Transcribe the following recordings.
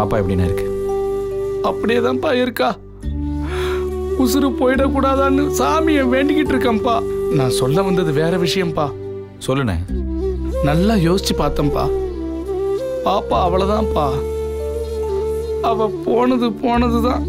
பாப்பா எப்படிண்ணே இருக்கு அப்படியேதான்ப்பா இருக்கா உசுறு போயிடக்கூடாதான்னு சாமியை வேண்டிக்கிட்டு இருக்கேன்ப்பா நான் சொல்ல வந்தது வேற விஷயம்ப்பா சொல்லுண்ணே நல்லா யோசிச்சு பார்த்தேன்ப்பா பாப்பா அவ்வளவுதான்ப்பா அவ போனது போனதுதான்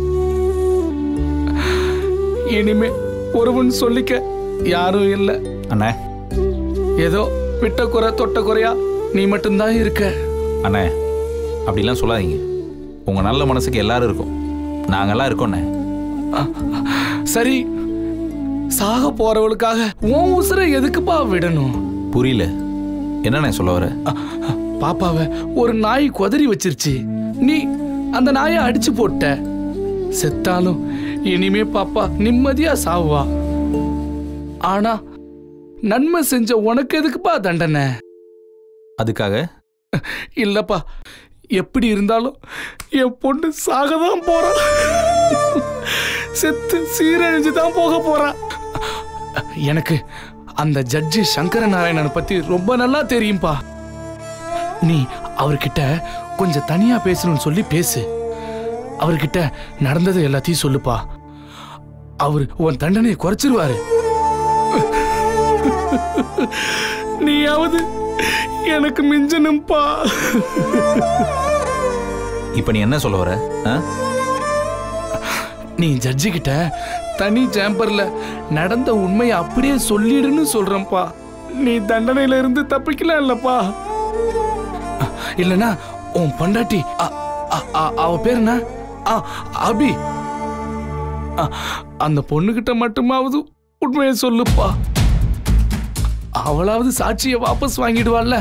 இனிமே ஒருவன் சொல்லிக்க யாரும் இல்லை அண்ணே ஏதோ விட்ட குறை தொட்ட குறையா நீ மட்டும்தான் இருக்க அண்ணே அப்படிலாம் சொல்லாதீங்க உங்க நல்ல மனசுக்கு எல்லாரும் இருக்கும் நாங்கெல்லாம் இருக்கோண்ணே சரி சாக போறவளுக்காக உன் உசுரை எதுக்குப்பா விடணும் புரியல என்னண்ணே சொல்ல வர பாப்பாவை ஒரு நாய் குதறி வச்சிருச்சு நீ அந்த நாயை அடிச்சு போட்ட செத்தாலும் இனிமே பாப்பா நிம்மதியா சாவா ஆனா நன்மை செஞ்ச உனக்கு எதுக்குப்பா தண்டனை அதுக்காக இல்லப்பா எப்படி இருந்தாலும் என் பொண்ணு சாகதான் போறா செத்து சீரழிஞ்சு தான் போக போறா எனக்கு அந்த ஜட்ஜி சங்கர நாராயணன் பத்தி ரொம்ப நல்லா தெரியும்பா நீ அவர்கிட்ட கொஞ்சம் தனியா பேசணும்னு சொல்லி பேசு அவர்கிட்ட நடந்தது எல்லாத்தையும் சொல்லுப்பா அவர் உன் தண்டனையை குறைச்சிருவாரு நீயாவது எனக்கு மிஞ்சனும்பா இப்போ நீ என்ன சொல்ல வர ஆ? நீ ஜட்ஜி கிட்ட தனி சேம்பர்ல நடந்த உண்மையை அப்படியே சொல்லிடுன்னு சொல்றேன்ப்பா நீ தண்டனையில இருந்து தப்பிக்கலாம் இல்லப்பா இல்லனா உன் பொண்டாட்டி அ- அ- அ- அவ பேர் என்ன அ, அபி அ, அந்த பொண்ணுகிட்ட மட்டுமாவது உண்மையை சொல்லுப்பா அவளாவது சாட்சியை வாபஸ் வாங்கிடுவாள்ல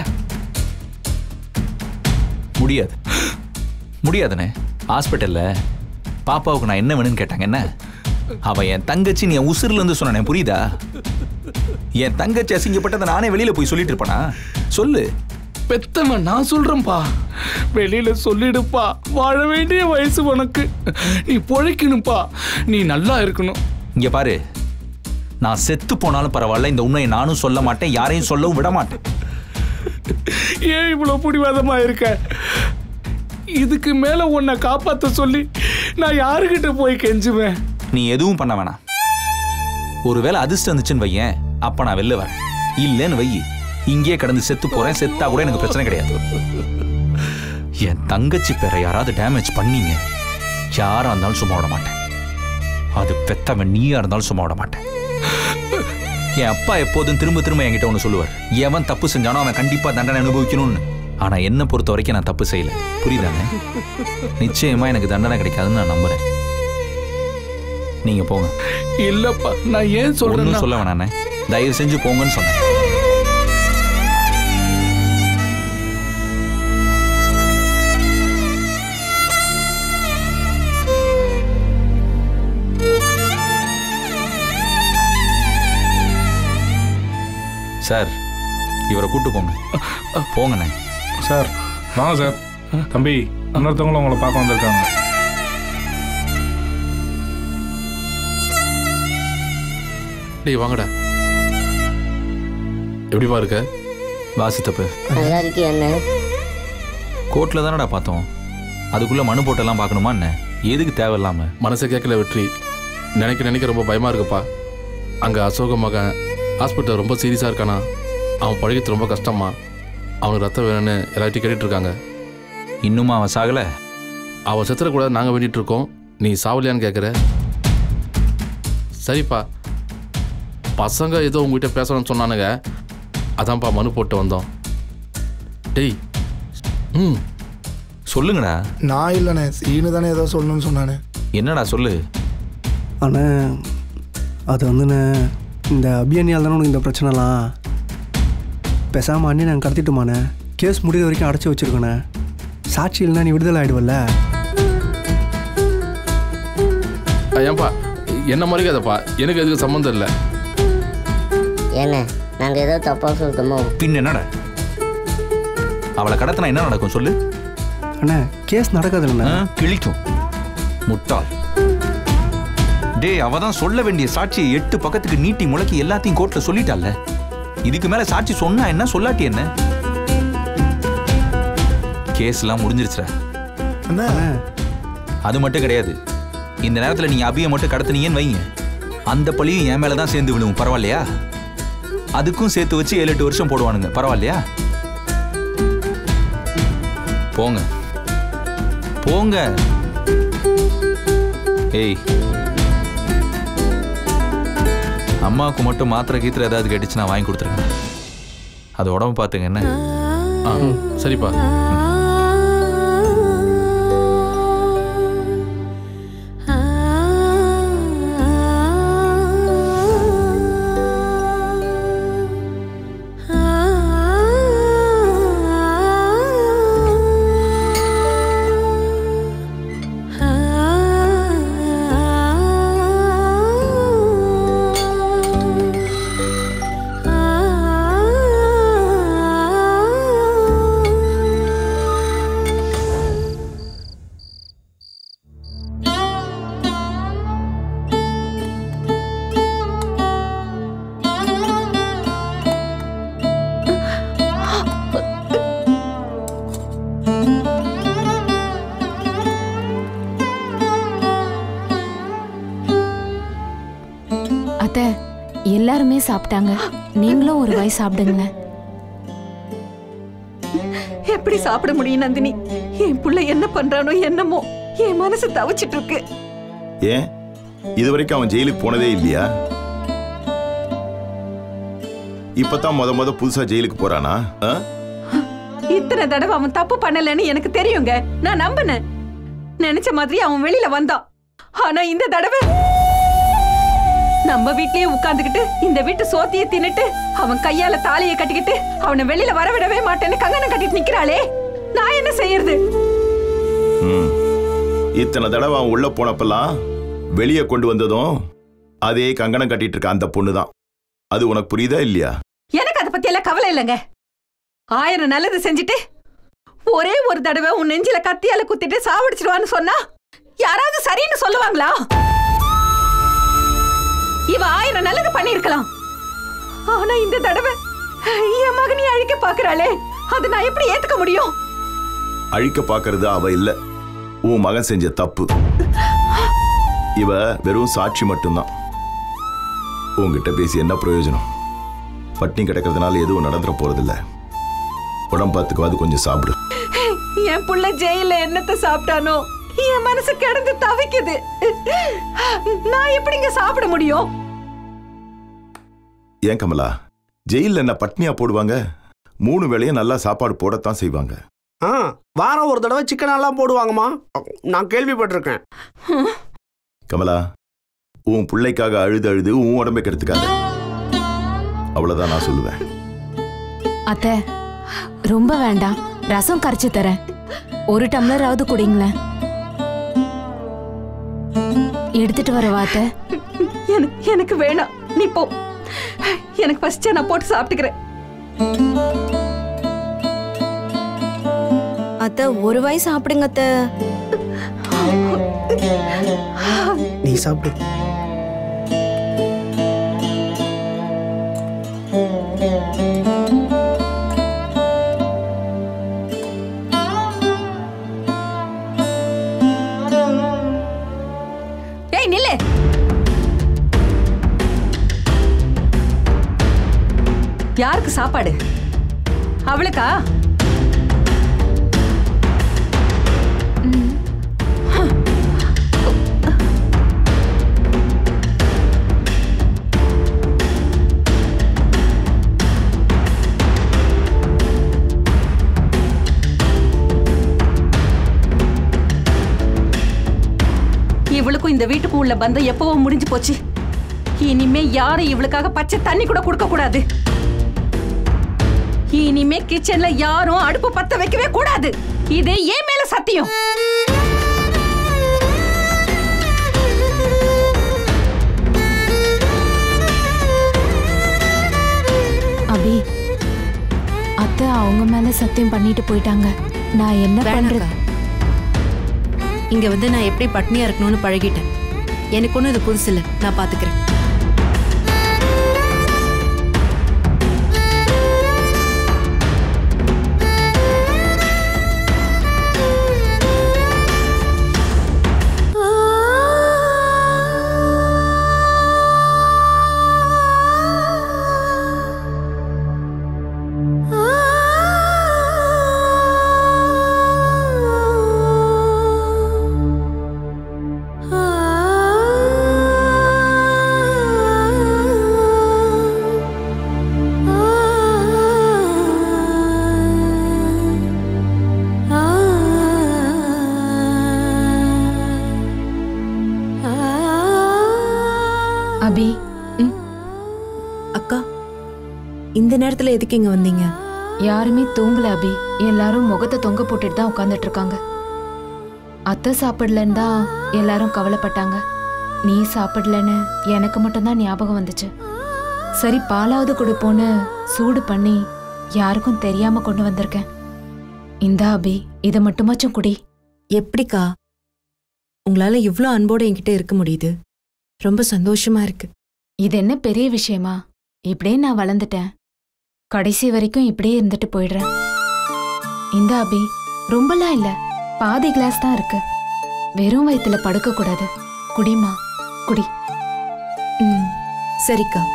முடியாது முடியாதுண்ணே ஹாஸ்பிட்டல்ல பாப்பாவுக்கு நான் என்ன வேணும்னு கேட்டாங்க என்ன அவ என் தங்கச்சி நீ என் உசுர்ல இருந்து சொன்னேன் புரியுதா என் தங்கச்சி அசிங்கப்பட்டதை நானே வெளியில போய் சொல்லிட்டு இருப்பேனா சொல்லு பெத்தவன் நான் சொல்றேன்பா வெளியில சொல்லிடுப்பா வாழ வேண்டிய வயசு உனக்கு நீ பொழைக்கணும்ப்பா நீ நல்லா இருக்கணும் இங்க பாரு நான் செத்து போனாலும் பரவாயில்ல இந்த உண்மையை நானும் சொல்ல மாட்டேன் யாரையும் சொல்லவும் விட மாட்டேன் ஏன் இவ்வளவு பிடிவாதமா இருக்க இதுக்கு மேல உன்னை காப்பாத்த சொல்லி நான் யாருகிட்ட போய் கெஞ்சுவேன் நீ எதுவும் பண்ண வேணாம் ஒருவேளை அதிர்ஷ்டம் இருந்துச்சுன்னு வையேன் அப்ப நான் வெளில வரேன் இல்லைன்னு வை இங்கேயே கடந்து செத்து போறேன் செத்தா கூட எனக்கு பிரச்சனை கிடையாது என் தங்கச்சி பேரை யாராவது டேமேஜ் பண்ணீங்க யாரா இருந்தாலும் சும்மா விட மாட்டேன் அது பெத்தவன் நீயா இருந்தாலும் சும்மா விட மாட்டேன் என் அப்பா எப்போதும் திரும்ப திரும்ப என்கிட்ட ஒன்று சொல்லுவார் எவன் தப்பு செஞ்சானோ அவன் கண்டிப்பா தண்டனை அனுபவிக்கணும்னு ஆனா என்ன பொறுத்த வரைக்கும் நான் தப்பு செய்யல புரியுதானே நிச்சயமா எனக்கு தண்டனை கிடைக்காதுன்னு நான் நம்புறேன் நீங்க போங்க இல்லப்பா நான் ஏன் சொல்றேன்னா ஒன்றும் சொல்ல வேணாண்ணே தயவு செஞ்சு போங்கன்னு சொன்னேன் சார் இவரை கூட்டு போங்க போங்கண்ணே சார் வாங்க சார் தம்பி இன்னொருத்தவங்களும் உங்களை பார்க்க வந்திருக்காங்க டேய் வாங்கடா எப்படிப்பா இருக்க வாசி தப்பு நல்லா இருக்கியா அண்ணன் கோர்ட்டில் தானடா பார்த்தோம் அதுக்குள்ள மனு போட்டெல்லாம் பார்க்கணுமா என்ன எதுக்கு தேவையில்லாம மனசை கேட்கல வெற்றி நினைக்க நினைக்க ரொம்ப பயமா இருக்குப்பா அங்க அசோக மகன் ஹாஸ்பிட்டல் ரொம்ப சீரியஸா இருக்கானா அவன் பழகிறது ரொம்ப கஷ்டமா அவனுக்கு ரத்தம் வேணும்னு எல்லார்ட்டையும் கேட்டுட்டு இருக்காங்க இன்னுமா அவன் சாகல அவன் செத்துற கூட நாங்கள் வேண்டிட்டு இருக்கோம் நீ சாவலியான்னு கேட்குற சரிப்பா பசங்க ஏதோ உங்ககிட்ட பேசணும்னு சொன்னானுங்க அதான்ப்பா மனு போட்டு வந்தோம் டேய் ம் சொல்லுங்கடா நான் இல்லைண்ணே சீனு தானே ஏதோ சொல்லணும்னு சொன்னானே என்னடா சொல்லு அண்ணே அது வந்துண்ணே இந்த அபியனியால் தானே உனக்கு இந்த பிரச்சனைலாம் பேசாமல் அண்ணி நாங்கள் கடத்திட்டுமாண்ணே கேஸ் முடிகிற வரைக்கும் அடைச்சி வச்சிருக்கோண்ணே சாட்சி இல்லைனா நீ விடுதலை ஆகிடுவல்ல அஹ், ஏன்பா என்ன மறைக்காதப்பா எனக்கு எதுக்கு சம்மந்தம் இல்லை ஏண்ணே நாங்கள் ஏதோ தப்பாக சொல்லிட்டோமோ பின் என்னடா அவளை கடத்தினா என்ன நடக்கும் சொல்லு அண்ணே கேஸ் நடக்காதுல்லண்ணே ஆ, கிழிக்கும் முட்டாள் டேய் அவ தான் சொல்ல வேண்டிய சாட்சியை எட்டு பக்கத்துக்கு நீட்டி முளைக்கி எல்லாத்தையும் கோர்ட்ல சொல்லிட்டால இதுக்கு மேல சாட்சி சொன்னா என்ன சொல்லாட்டி என்ன கேஸ் எல்லாம் முடிஞ்சிருச்சுடா என்ன அது மட்டும் கிடையாது இந்த நேரத்துல நீங்க அபியை மட்டும் கடத்துனீங்கன்னு வைங்க அந்த பழியும் என் மேல தான் சேர்ந்து விழுவும் பரவாயில்லையா அதுக்கும் சேர்த்து வச்சு ஏழு எட்டு வருஷம் போடுவானுங்க பரவாயில்லையா போங்க போங்க ஏய் அம்மாவுக்கு மட்டும் மாத்திரை கீத்திரை ஏதாவது கேட்டுச்சு நான் வாங்கி கொடுத்துருங்க அது உடம்பு பார்த்துங்க என்ன ஆ சரிப்பா அத்தை எல்லாருமே சாப்பிட்டாங்க நீங்களும் ஒரு வாய் சாப்பிடுங்களேன் எப்படி சாப்பிட முடியும் நந்தினி என் புள்ள என்ன பண்றானோ என்னமோ என் மனசு தவிச்சிட்டு இருக்கு ஏன் இது வரைக்கும் அவன் ஜெயிலுக்கு போனதே இல்லையா இப்பதான் முத முத புதுசா ஜெயிலுக்கு போறானா ஆ? இத்தனை தடவை அவன் தப்பு பண்ணலன்னு எனக்கு தெரியுங்க நான் நம்பினேன் நினைச்ச மாதிரி அவன் வெளியில வந்தான் ஆனா இந்த தடவை நம்ம வீட்லயே உட்கார்ந்துகிட்டு இந்த வீட்டு சோத்திய தின்னுட்டு அவன் கையால தாலியை கட்டிக்கிட்டு அவனை வெளியில வரவிடவே மாட்டேன்னு கங்கணம் கட்டிட்டு நிக்கிறாளே நான் என்ன செய்யறது ம். இத்தனை தடவை அவன் உள்ள போனப்பெல்லாம் வெளியே கொண்டு வந்ததும் அதே கங்கணம் கட்டிட்டு இருக்க அந்த பொண்ணு தான் அது உனக்கு புரியுதா இல்லையா எனக்கு அதை பத்தி எல்லாம் கவலை இல்லைங்க ஆயிரம் நல்லது செஞ்சுட்டு ஒரே ஒரு தடவை உன் நெஞ்சில கத்தியால குத்திட்டு சாவடிச்சிடுவான்னு சொன்னா யாராவது சரின்னு சொல்லுவாங்களா இவ ஆயிரம் நல்லது பண்ணிருக்கலாம் ஆனா இந்த தடவை என் மகனை அழிக்க பாக்குறாளே அது நான் எப்படி ஏத்துக்க முடியும் அழிக்க பாக்குறது அவ இல்ல உன் மகன் செஞ்ச தப்பு இவ வெறும் சாட்சி மட்டும்தான் உன்கிட்ட பேசி என்ன பிரயோஜனம் பட்டினி கிடக்கிறதுனால எதுவும் நடந்துட போறதில்ல உடம்பு பார்த்துக்குவாது கொஞ்சம் சாப்பிடு என் புள்ள ஜெயில என்னத்த சாப்பிட்டானோ என் மனசு கிடந்து தவிக்குது நான் எப்படிங்க சாப்பிட முடியும் ஏன் கமலா ஜெயில்ல என்ன பட்னியா போடுவாங்க மூணு வேளையும் நல்லா சாப்பாடு போடத்தான் செய்வாங்க ஆ வாரம் ஒரு தடவை சிக்கன் எல்லாம் போடுவாங்கம்மா நான் கேள்விப்பட்டிருக்கேன் கமலா உன் பிள்ளைக்காக அழுது அழுது உன் உடம்பை கெடுத்துக்காத அவ்வளவுதான் நான் சொல்லுவேன் அத்தை ரொம்ப வேண்டாம் ரசம் கரைச்சு தரேன் ஒரு டம்ளராவது குடிங்களேன் எடுத்துட்டு வரவா அத்தை எனக்கு எனக்கு வேணாம் நீ போ எனக்கு ஃபர்ஸ்ட் நான் போட்டு சாப்பிட்டுக்கிறேன் அத்தை ஒரு வாய் சாப்பிடுங்க அத்தை நீ சாப்பிடு ஏய் நில்லு யாருக்கு சாப்பாடு அவளுக்கா இவளுக்கும் இந்த வீட்டுக்கும் உள்ள பந்தம் எப்பவோ முடிஞ்சு போச்சு இனிமே யாரும் இவளுக்காக பச்சை தண்ணி கூட கொடுக்க கூடாது இனிமே கிச்சன்ல யாரும் அடுப்பு பத்த வைக்கவே கூடாது இது ஏன் மேல சத்தியம் அபி அத்தை அவங்க மேல சத்தியம் பண்ணிட்டு போயிட்டாங்க நான் என்ன பண்றது வேணாக்கா இங்க வந்து நான் எப்படி பட்னியா இருக்கணும்னு பழகிட்டேன் எனக்கு ஒன்றும் இது புதுசு இல்லை நான் பாத்துக்கிறேன் இந்த நேரத்துல எதுக்கு இங்க வந்தீங்க யாருமே தூங்கல அபி எல்லாரும் முகத்தை தொங்க போட்டுட்டு தான் உட்காந்துட்டு இருக்காங்க அத்தை சாப்பிடலன்னு தான் எல்லாரும் கவலைப்பட்டாங்க நீ சாப்பிடலன்னு எனக்கு மட்டும்தான் ஞாபகம் வந்துச்சு சரி பாலாவது கொடுப்போன்னு சூடு பண்ணி யாருக்கும் தெரியாம கொண்டு வந்திருக்கேன் இந்தா அபி இதை மட்டுமாச்சும் குடி எப்படிக்கா உங்களால இவ்ளோ அன்போட என்கிட்ட இருக்க முடியுது ரொம்ப சந்தோஷமா இருக்கு இது என்ன பெரிய விஷயமா இப்படியே நான் வளர்ந்துட்டேன் கடைசி வரைக்கும் இப்படியே இருந்துட்டு போயிடுறேன் இந்த அபி ரொம்பலாம் இல்ல பாதி கிளாஸ் தான் இருக்கு வெறும் வயித்துல படுக்க கூடாது குடிமா குடி ம் சரிக்கா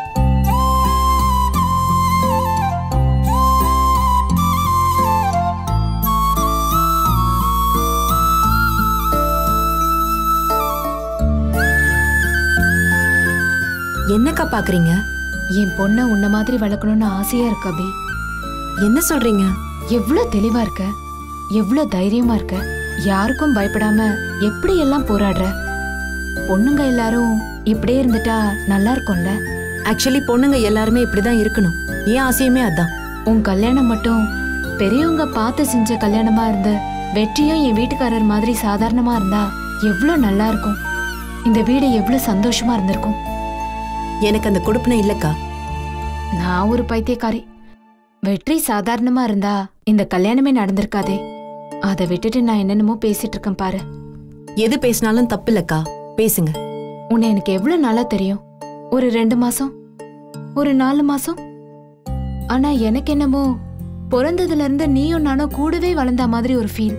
என்னக்கா பாக்குறீங்க என் பொண்ணை உன்ன மாதிரி வளர்க்கணும்னு ஆசையா இருக்கு அபி என்ன சொல்றீங்க எவ்ளோ தெளிவா இருக்க எவ்ளோ தைரியமா இருக்க யாருக்கும் பயப்படாம எப்படி எல்லாம் போராடுற பொண்ணுங்க எல்லாரும் இப்படியே இருந்துட்டா நல்லா இருக்கும்ல ஆக்சுவலி பொண்ணுங்க எல்லாருமே இப்படிதான் இருக்கணும் ஏன் ஆசையுமே அதான் உன் கல்யாணம் மட்டும் பெரியவங்க பார்த்து செஞ்ச கல்யாணமா இருந்து வெற்றியும் என் வீட்டுக்காரர் மாதிரி சாதாரணமா இருந்தா எவ்ளோ நல்லா இருக்கும் இந்த வீடு எவ்ளோ சந்தோஷமா இருந்திருக்கும் எனக்கு அந்த கொடுப்பனை இல்லக்கா நான் ஒரு பைத்தியக்காரி வெற்றி சாதாரணமா இருந்தா இந்த கல்யாணமே நடந்திருக்காதே அதை விட்டுட்டு நான் என்னென்னமோ பேசிட்டு இருக்கேன் பாரு எது பேசினாலும் தப்பு இல்லக்கா பேசுங்க உன்னை எனக்கு எவ்வளவு நாளா தெரியும் ஒரு ரெண்டு மாசம் ஒரு நாலு மாசம் ஆனா எனக்கு என்னமோ பிறந்ததுல இருந்து நீயும் நானும் கூடவே வளர்ந்த மாதிரி ஒரு ஃபீல்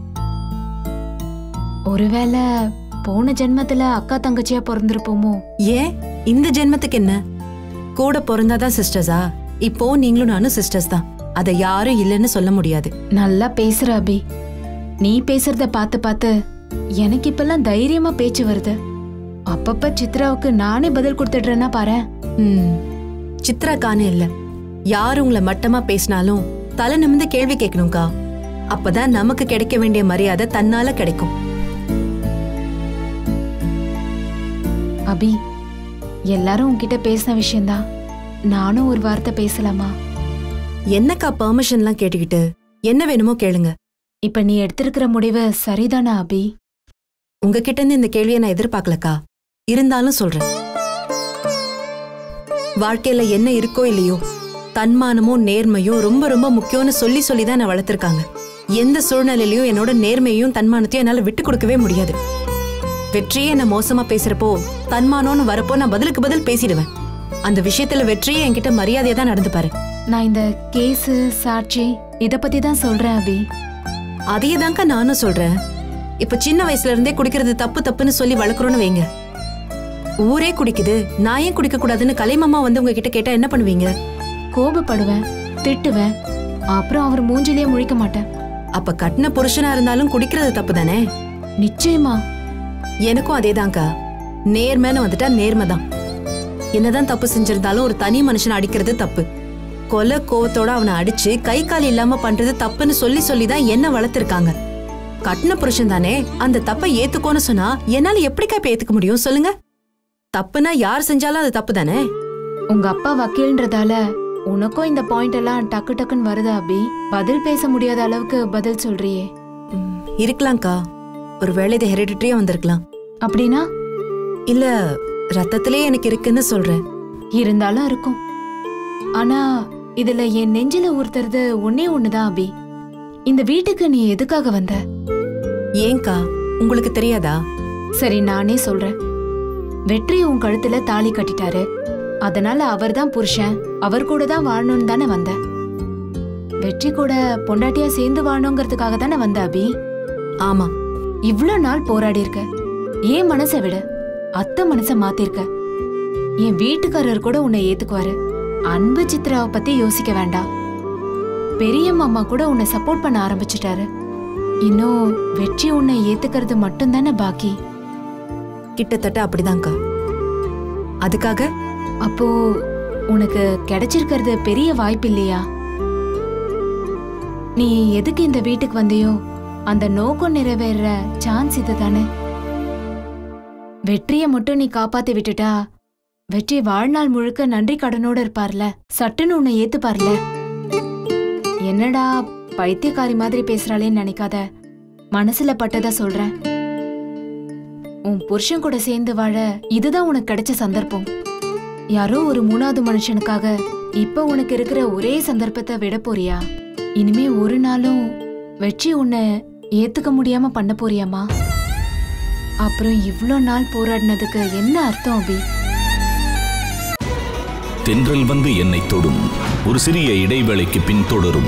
ஒருவேளை போன ஜென்மத்துல அக்கா தங்கச்சியா பிறந்திருப்போமோ ஏன் இந்த ஜென்மத்துக்கு என்ன கூட பிறந்தாதான் சிஸ்டர்ஸா இப்போ நீங்களும் நானும் சிஸ்டர்ஸ் தான் அதை யாரும் இல்லைன்னு சொல்ல முடியாது நல்லா பேசுற அபி நீ பேசுறத பார்த்து பார்த்து எனக்கு இப்பெல்லாம் தைரியமா பேச்சு வருது அப்பப்ப சித்ராவுக்கு நானே பதில் கொடுத்துடுறேன்னா பாரு ம் சித்ராக்கான்னு இல்ல யார் உங்களை மட்டமா பேசினாலும் தலை நிமிந்து கேள்வி கேட்கணும்க்கா அப்பதான் நமக்கு கிடைக்க வேண்டிய மரியாதை தன்னால கிடைக்கும் அபி எல்லாரும் உன்கிட்ட பேசின விஷயம்தான் நானும் ஒரு வார்த்தை பேசலாமா என்னக்கா பெர்மிஷன்லாம் கேட்டுக்கிட்டு என்ன வேணுமோ கேளுங்க இப்ப நீ எடுத்திருக்கிற முடிவு சரிதானா அபி உங்ககிட்ட இருந்து இந்த கேள்வியை நான் எதிர்பார்க்கலக்கா இருந்தாலும் சொல்றேன் வாழ்க்கையில என்ன இருக்கோ இல்லையோ தன்மானமும் நேர்மையும் ரொம்ப ரொம்ப முக்கியம்னு சொல்லி சொல்லி தான் நான் வளர்த்துருக்காங்க எந்த சூழ்நிலையிலயும் என்னோட நேர்மையும் தன்மானத்தையும் என்னால விட்டு கொடுக்கவே முடியாது வெற்றியே என்ன மோசமா பேசுறப்போ தன்மானம்னு வரப்போ நான் பதிலுக்கு பதில் பேசிடுவேன் அந்த விஷயத்துல வெற்றியே என்கிட்ட மரியாதையா தான் நடந்துப்பாரு நான் இந்த கேஸு சாட்சி இத பத்தி தான் சொல்றேன் அபி அதையே தான்க்கா நானும் சொல்றேன் இப்ப சின்ன வயசுல இருந்தே குடிக்கிறது தப்பு தப்புன்னு சொல்லி வளர்க்குறோன்னு வைங்க ஊரே குடிக்குது நான் ஏன் குடிக்க கூடாதுன்னு கலைமாமா வந்து உங்ககிட்ட கேட்டா என்ன பண்ணுவீங்க கோபப்படுவேன் திட்டுவேன் அப்புறம் அவர் மூஞ்சிலேயே முழிக்க மாட்டேன் அப்ப கட்டின புருஷனா இருந்தாலும் குடிக்கிறது தப்பு தானே நிச்சயமா எனக்கும் அதேதான்க்கா நேர்மைன்னு வந்துட்டா நேர்மை தான் என்னதான் தப்பு செஞ்சிருந்தாலும் ஒரு தனி மனுஷனை அடிக்கிறது தப்பு கொலை கோவத்தோட அவனை அடிச்சு கை கால் இல்லாம பண்றது தப்புன்னு சொல்லி சொல்லி தான் என்ன வளர்த்திருக்காங்க கட்டின புருஷன் தானே அந்த தப்பை ஏத்துக்கோன்னு சொன்னா என்னால எப்படிக்கா இப்ப ஏத்துக்க முடியும் சொல்லுங்க தப்புனா யார் செஞ்சாலும் அது தப்பு தானே உங்க அப்பா வக்கீல்ன்றதால உனக்கும் இந்த பாயிண்ட் எல்லாம் டக்கு டக்குன்னு வருதா அபி பதில் பேச முடியாத அளவுக்கு பதில் சொல்றியே இருக்கலாம்க்கா ஒருவேளை இது ஹெரிடிட்டரியா வந்திருக்கலாம் அப்படின்னா இல்ல ரத்தத்திலே எனக்கு இருக்குன்னு சொல்றேன் இருந்தாலும் இருக்கும் ஆனா இதுல என் நெஞ்சில ஊர்த்துறது ஒன்னே ஒண்ணுதான் அபி இந்த வீட்டுக்கு நீ எதுக்காக வந்த ஏன்க்கா உங்களுக்கு தெரியாதா சரி நானே சொல்றேன் வெற்றி உன் கழுத்துல தாலி கட்டிட்டாரு அதனால அவர்தான் புருஷன் அவர் கூட தான் வாழணும்னு தானே வந்த வெற்றி கூட பொண்டாட்டியா சேர்ந்து வாழணுங்கிறதுக்காக தானே வந்த அபி ஆமா இவ்ளோ நாள் போராடி இருக்க ஏன் மனசை விட அத்தை மனசை மாத்திருக்க என் வீட்டுக்காரர் கூட உன்னை ஏத்துக்குவாரு அன்பு சித்ராவை பத்தி யோசிக்க வேண்டாம் பெரிய மாமா கூட உன்னை சப்போர்ட் பண்ண ஆரம்பிச்சிட்டாரு இன்னும் வெற்றி உன்னை ஏத்துக்கிறது மட்டும்தானே பாக்கி கிட்டத்தட்ட அப்படிதான்க்கா அதுக்காக அப்போ உனக்கு கிடைச்சிருக்கிறது பெரிய வாய்ப்பு இல்லையா நீ எதுக்கு இந்த வீட்டுக்கு வந்தியோ அந்த நோக்கம் நிறைவேற சான்ஸ் இதுதானே வெற்றியை மட்டும் நீ காப்பாத்தி விட்டுட்டா வெற்றி வாழ்நாள் முழுக்க நன்றி கடனோட இருப்பார்ல சட்டுன்னு உன்னை ஏத்துப்பார்ல என்னடா பைத்தியக்காரி மாதிரி பேசுறாளேன்னு நினைக்காத மனசுல பட்டதா சொல்றேன் உன் புருஷன் கூட சேர்ந்து வாழ இதுதான் உனக்கு கிடைச்ச சந்தர்ப்பம் யாரோ ஒரு மூணாவது மனுஷனுக்காக இப்ப உனக்கு இருக்கிற ஒரே சந்தர்ப்பத்தை விட போறியா இனிமே ஒரு நாளும் வெற்றி உன்னை ஏத்துக்க முடியாம பண்ண போறியாமா அப்புறம் இவ்ளோ நாள் போராடினதுக்கு என்ன அர்த்தம் அபி தென்றல் வந்து என்னை தொடும் ஒரு சிறிய இடைவேளைக்கு பின் தொடரும்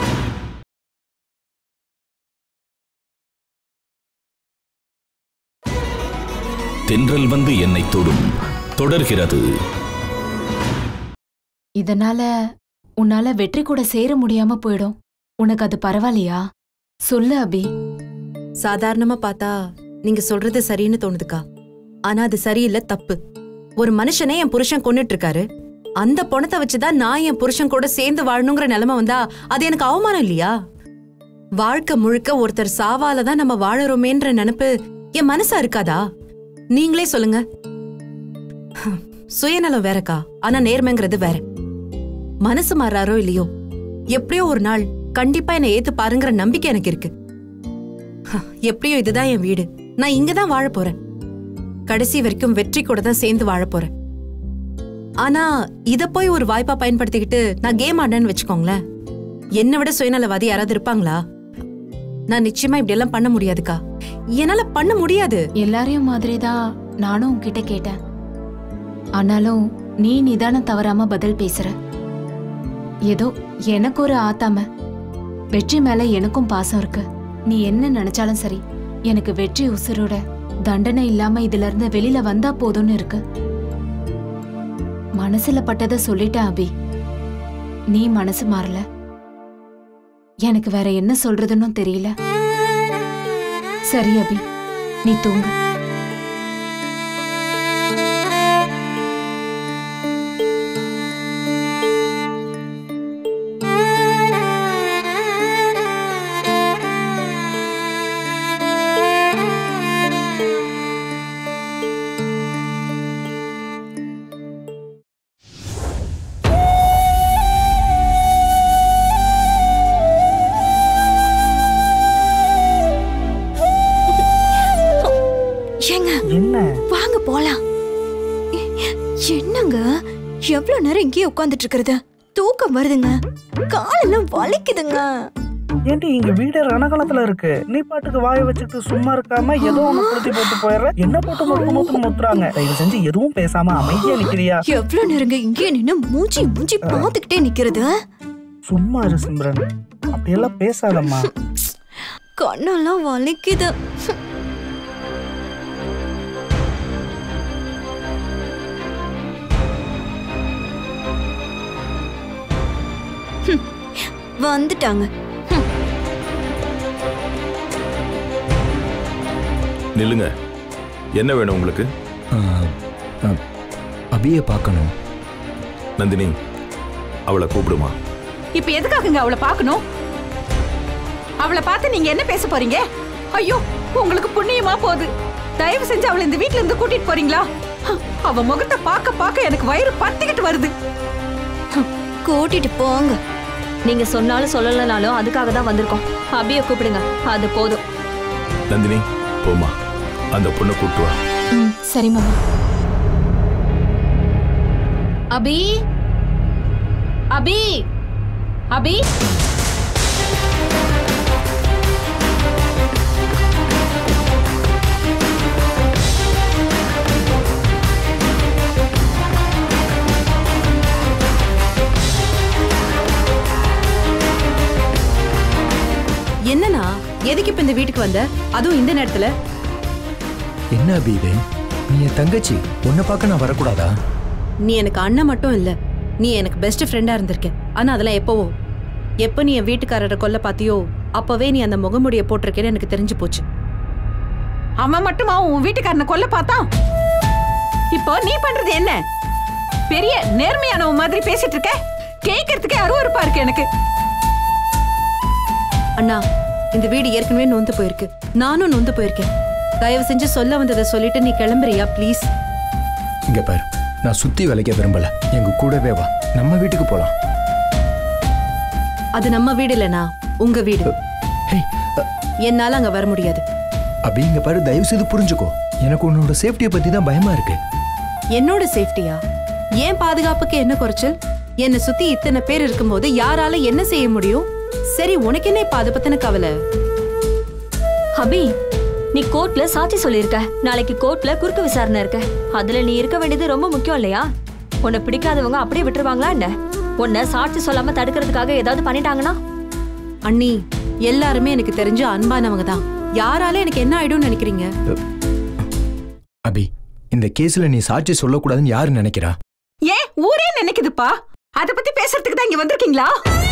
தென்றல் வந்து என்னை தொடும் தொடர்கிறது இதனால உன்னால வெற்றி கூட சேர முடியாம போயிடும் உனக்கு அது பரவாயில்லையா சொல்லு அபி சாதாரணமா பார்த்தா நீங்க சொல்றது சரின்னு தோணுதுக்கா ஆனா அது சரியில்லை தப்பு ஒரு மனுஷனே என் புருஷன் கொன்னுட்டு இருக்காரு அந்த பணத்தை வச்சுதான் நான் என் புருஷன் கூட சேர்ந்து வாழணுங்கிற நிலைமை வந்தா அது எனக்கு அவமானம் இல்லையா வாழ்க்கை முழுக்க ஒருத்தர் சாவால தான் நம்ம வாழறோமேன்ற நினைப்பு என் மனசா இருக்காதா நீங்களே சொல்லுங்க ஹம், சுயநலம் வேறக்கா ஆனா நேர்மைங்கிறது வேற மனசு மாறாரோ இல்லையோ எப்படியோ ஒரு நாள் கண்டிப்பா என்னை ஏத்து பாருங்கிற நம்பிக்கை எனக்கு இருக்கு ஹ, எப்படியோ இதுதான் என் வீடு நான் இங்க தான் வாழ போறேன் கடைசி வரைக்கும் வெற்றி கூட தான் சேர்ந்து வாழ போறேன் ஆனா இத போய் ஒரு வாய்ப்பா பயன்படுத்திக்கிட்டு நான் கேம் ஆடேன்னு வச்சுக்கோங்களேன் என்னை விட சுயநலவாதி யாராவது இருப்பாங்களா நான் நிச்சயமா இப்படி எல்லாம் பண்ண முடியாதுக்கா என்னால பண்ண முடியாது எல்லாரையும் மாதிரி தான் நானும் உன்கிட்ட கேட்டேன் ஆனாலும் நீ நிதானம் தவறாம பதில் பேசுற ஏதோ எனக்கு ஒரு ஆத்தாம வெற்றி மேல எனக்கும் பாசம் இருக்கு நீ என்ன நினைச்சாலும் சரி எனக்கு வெற்றி உசுரோட தண்டனை இல்லாம இதுல இருந்து வெளியில வந்தா போதும்னு இருக்கு மனசுல பட்டதை சொல்லிட்டேன் அபி நீ மனசு மாறல எனக்கு வேற என்ன சொல்றதுன்னு தெரியல சரி அபி நீ தூங்கு ஏங்க என்ன வாங்க போலாம் என்னங்க எவ்வளவு நேரம் இங்கேயே உட்கார்ந்துட்டு இருக்கிறது தூக்கம் வருதுங்க காலெல்லாம் வலிக்குதுங்க ஏன்டி இங்க வீடு ரணகலத்துல இருக்கு நீ பாட்டுக்கு வாயை வச்சுட்டு சும்மா இருக்காம ஏதோ ஒண்ணு புடுத்தி போட்டு போயிடுற என்ன போட்டு முத்து முத்துன்னு முத்துறாங்க தயவு செஞ்சு எதுவும் பேசாம அமைதியா நிக்கிறியா எவ்வளவு நேரங்க இங்கேயே நின்னு மூஞ்சி மூஞ்சி பாத்துக்கிட்டே நிக்கிறது சும்மா இரு சிம்ரன் அப்படியெல்லாம் பேசாதம்மா கண்ணெல்லாம் வலிக்குது ஹம், வந்துட்டாங்க நில்லுங்க என்ன வேணும் உங்களுக்கு அபியை பார்க்கணும் நந்தினி அவளை கூப்பிடுமா இப்ப எதுக்காகங்க அவளை பார்க்கணும் அவளை பார்த்து நீங்க என்ன பேச போறீங்க ஐயோ உங்களுக்கு புண்ணியமா போகுது தயவு செஞ்சு அவளை இந்த வீட்ல இருந்து கூட்டிட்டு போறீங்களா அவ முகத்தை பார்க்க பார்க்க எனக்கு வயிறு பத்திக்கிட்டு வருது கூட்டிட்டு போங்க நீங்க சொன்னாலும் சொல்லலனாலும் அதுக்காக தான் வந்திருக்கோம் அபிய கூப்பிடுங்க அது போதும் நந்தினி போமா அந்த பொண்ணை கூப்பிட்டு வா ம் சரி மாமா அபி அபி அபி என்னண்ணா எதுக்கு இப்ப இந்த வீட்டுக்கு வந்த அதுவும் இந்த நேரத்துல என்ன அபி இது நீ என் தங்கச்சி உன்னை பார்க்க நான் வரக்கூடாதா நீ எனக்கு அண்ணன் மட்டும் இல்ல நீ எனக்கு பெஸ்ட் ஃப்ரெண்டா இருந்திருக்க ஆனா அதெல்லாம் எப்பவோ எப்ப நீ என் வீட்டுக்காரரை கொல்ல பாத்தியோ அப்பவே நீ அந்த முகமுடிய போட்டிருக்கேன்னு எனக்கு தெரிஞ்சு போச்சு அவன் மட்டுமா உன் வீட்டுக்காரனை கொல்ல பார்த்தான் இப்போ நீ பண்றது என்ன பெரிய நேர்மையானவன் மாதிரி பேசிட்டு இருக்க கேட்கறதுக்கே அருவருப்பா இருக்கு எனக்கு அண்ணா இந்த வீடு ஏற்கனவே நொந்து போயிருக்கு நானும் நொந்து போயிருக்கேன் தயவு செஞ்சு சொல்ல வந்ததை சொல்லிட்டு நீ கிளம்புறியா ப்ளீஸ் இங்க பாரு நான் சுத்தி வளைக்க விரும்பல எங்க கூடவே வா நம்ம வீட்டுக்கு போலாம் அது நம்ம வீடு இல்லனா உங்க வீடு என்னால அங்க வர முடியாது அபி இங்க பாரு தயவு செய்து புரிஞ்சுக்கோ எனக்கு உன்னோட சேஃப்டியை பத்தி தான் பயமா இருக்கு என்னோட சேஃப்டியா ஏன் பாதுகாப்புக்கு என்ன குறைச்சல் என்னை சுத்தி இத்தனை பேர் இருக்கும்போது யாரால என்ன செய்ய முடியும் சரி உனக்கு என்ன இப்ப அதை பத்தின கவலை அபி நீ கோர்ட்ல சாட்சி சொல்லியிருக்க நாளைக்கு கோர்ட்ல குறுக்கு விசாரணை இருக்கு அதுல நீ இருக்க வேண்டியது ரொம்ப முக்கியம் இல்லையா உன்னை பிடிக்காதவங்க அப்படியே விட்டுருவாங்களா என்ன உன்னை சாட்சி சொல்லாம தடுக்கிறதுக்காக ஏதாவது பண்ணிட்டாங்கன்னா அண்ணி எல்லாருமே எனக்கு தெரிஞ்ச அன்பானவங்க தான் யாரால எனக்கு என்ன ஆயிடும்னு நினைக்கிறீங்க அபி இந்த கேஸ்ல நீ சாட்சி சொல்லக்கூடாதுன்னு யாரு நினைக்கிறா ஏன் ஊரே நினைக்குதுப்பா அத பத்தி பேசுறதுக்கு தான் இங்க வந்திருக்கீங்களா